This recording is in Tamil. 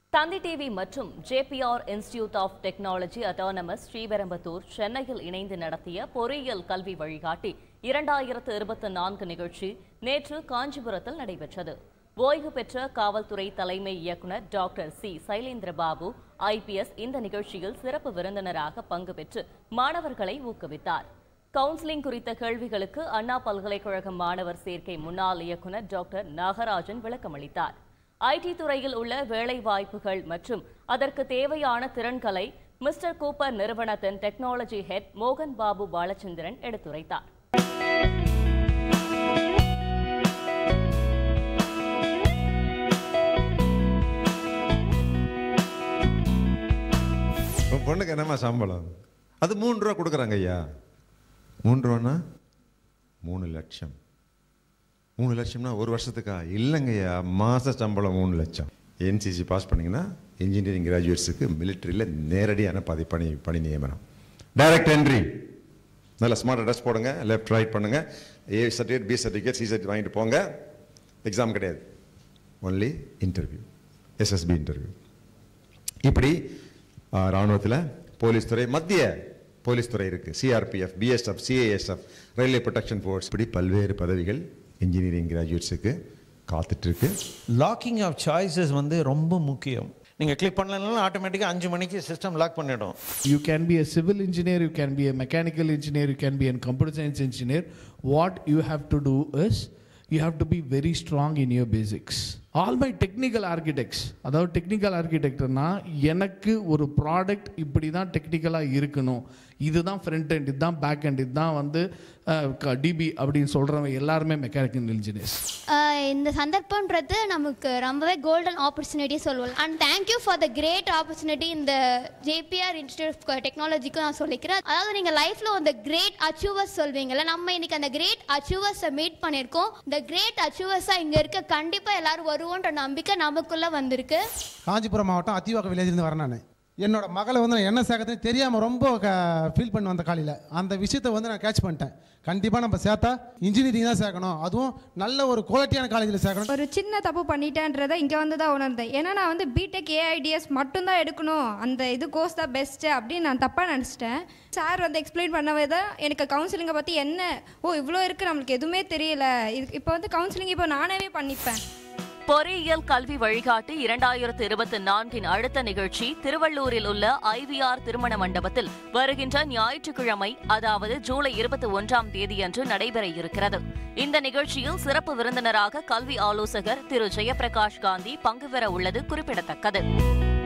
தந்தி டிவி மற்றும் JPR institute of technology autonomous Sriperumbudur சென்னையில் இணைந்து நடத்திய பொறியியல் கல்வி வழிகாட்டி இரண்டாயிரத்து இருபத்தி நான்கு நிகழ்ச்சி நேற்று காஞ்சிபுரத்தில் நடைபெற்றது ஓய்வு பெற்ற காவல்துறை தலைமை இயக்குனர் doctor C Sylendra Babu IPS இந்த நிகழ்ச்சியில் சிறப்பு விருந்தினராக பங்கு பெற்று மாணவர்களை ஊக்குவித்தார் கவுன்சிலிங் குறித்த கேள்விகளுக்கு அண்ணா பல்கலைக்கழக மாணவர் சேர்க்கை முன்னாள் இயக்குனர் டாக்டர் நாகராஜன் விளக்கமளித்தார் ஐடி துறையில் உள்ள வேலை வாய்ப்புகள் மற்றும் அதற்கு தேவையான திறன்களை மிஸ்டர் கூப்பர் நிறுவனத்தின் டெக்னாலஜி ஹெட் மோகன் பாபு பாலச்சந்திரன் எடுத்துரைத்தார் உன் பொண்ணுக்கு என்னம்மா சம்பளம் அது மூணு ரூபா கொடுக்குறாங்க ஐயா மூணு ரூபான்னா மூணு லட்சம் மூணு லட்சம்னா ஒரு வருஷத்துக்கா இல்லைங்கய்யா மாத சம்பளம் மூணு லட்சம் என்சிசி பாஸ் பண்ணீங்கன்னா இன்ஜினியரிங் கிராஜுவேட்ஸுக்கு மிலிட்ரியில் நேரடியான பதி பணி பணி நியமனம் டைரக்ட் என்ட்ரி நல்ல ஸ்மார்ட் அட்ரஸ் போடுங்க லெஃப்ட் ரைட் பண்ணுங்க A certificate B certificate C certificate வாங்கிட்டு போங்க எக்ஸாம் கிடையாது ஒன்லி இன்டர்வியூ எஸ்எஸ்பி இன்டர்வியூ இப்படி ராணுவத்தில் போலீஸ் துறை மத்திய போலீஸ் துறை இருக்கு CRPF BSF CASF railway protection force இப்படி பல்வேறு பதவிகள் இன்ஜினியரிங் கிராஜுவேட்ஸுக்கு காத்துட்டு இருக்கு லாக்கிங் ஆஃப் சாய்ஸஸ் வந்து ரொம்ப முக்கியம் நீங்கள் கிளிக் பண்ணலனாலும் ஆட்டோமேட்டிக்காக அஞ்சு மணிக்கு சிஸ்டம் லாக் பண்ணிடும் You can be a civil engineer, you can be a mechanical engineer, you can be a computer science engineer. What you have to do is you have to be very strong in your basics. All my technical architects, அதாவது டெக்னிக்கல் ஆர்கிடெக்டர்னா எனக்கு ஒரு ப்ராடக்ட் இப்படி தான் டெக்னிக்கலாக இருக்கணும் இதுதான் ஃப்ரண்ட் end இதுதான் பேக் end இதுதான் வந்து டிபி அப்படின்னு சொல்கிறவங்க எல்லாருமே மெக்கானிக்கல் இன்ஜினியர்ஸ் ஆஹ் இந்த சந்தர்ப்பன்றது நமக்கு ரொம்பவே கோல்டன் ஆப்பர்ச்சுனிட்டி சொல்லுவோம் and thank you for the great opportunity இந்த ஜேபிஆர் இன்ஸ்டியூட் ஆஃப் டெக்னாலஜிக்கும் நான் சொல்லிக்கிறேன் அதாவது நீங்கள் லைஃப்பில் அந்த கிரேட் அச்சீவர்ஸ் சொல்வீங்கல்ல நம்ம இன்னைக்கு அந்த கிரேட் அச்சீவர்ஸை மீட் பண்ணியிருக்கோம் இந்த கிரேட் அச்சீவர்ஸாக இங்கே இருக்க கண்டிப்பாக எல்லாரும் வருவோன்ற நம்பிக்கை நமக்குள்ளே வந்திருக்கு காஞ்சிபுரம் மாவட்டம் அத்திவாக்க வில்லேஜ்லேருந்து வரேன் நான் என்னோட மகளை வந்து நான் என்ன சேர்க்கறதுன்னு தெரியாமல் ரொம்ப ஃபீல் பண்ணி வந்த காலையில் அந்த விஷயத்தை வந்து நான் கேட்ச் பண்ணிட்டேன் கண்டிப்பாக நம்ம சேர்த்தா இன்ஜினியரிங் தான் சேர்க்கணும் அதுவும் நல்ல ஒரு குவாலிட்டியான காலேஜில் சேர்க்கணும் ஒரு சின்ன தப்பு பண்ணிட்டேன்றதை இங்கே வந்து தான் உணர்ந்தேன் ஏன்னா நான் வந்து பிடெக் ஏஐடிஎஸ் மட்டும்தான் எடுக்கணும் அந்த இது கோர்ஸ் தான் பெஸ்ட்டு அப்படின்னு நான் தப்பாக நினச்சிட்டேன் சார் வந்து எக்ஸ்பிளைன் பண்ணவே தான் எனக்கு கவுன்சிலிங்கை பற்றி என்ன ஓ இவ்வளோ இருக்குது நம்மளுக்கு எதுவுமே தெரியல இது இப்போ வந்து கவுன்சிலிங் இப்போ நானே பண்ணிப்பேன் பொறியியல் கல்வி வழிகாட்டி இரண்டாயிரத்து இருபத்தி நான்கின் அடுத்த நிகழ்ச்சி திருவள்ளூரில் உள்ள ஐவிஆர் திருமண மண்டபத்தில் வருகின்ற ஞாயிற்றுக்கிழமை அதாவது ஜூலை இருபத்தி ஒன்றாம் தேதியன்று நடைபெற இருக்கிறது இந்த நிகழ்ச்சியில் சிறப்பு விருந்தினராக கல்வி ஆலோசகர் திரு ஜெயபிரகாஷ் காந்தி பங்குபெற உள்ளது குறிப்பிடத்தக்கது